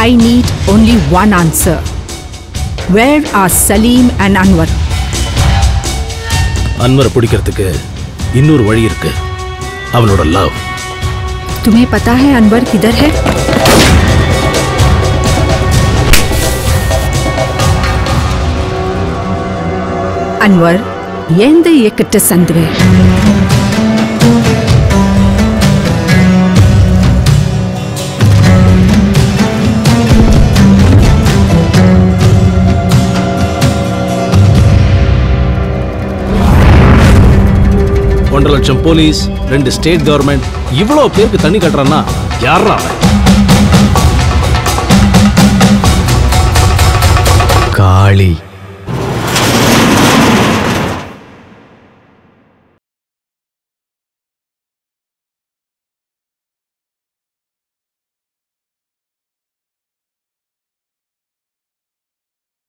I need only one answer. Where are Salim and Anwar? அன்வரை பிடிக்கிறதுக்கு இன்னொரு வழி இருக்கு அவனோட லவ் तुम्हें पता है अनवर किधर है அன்வர் எந்த இயக்கத்தை சந்துவே ஒன்றரை லட்சம் போலீஸ் ரெண்டு ஸ்டேட் கவர்மெண்ட் இவ்வளவு பேருக்கு தண்ணி கட்டுறான்னா யாரா அவன் காளி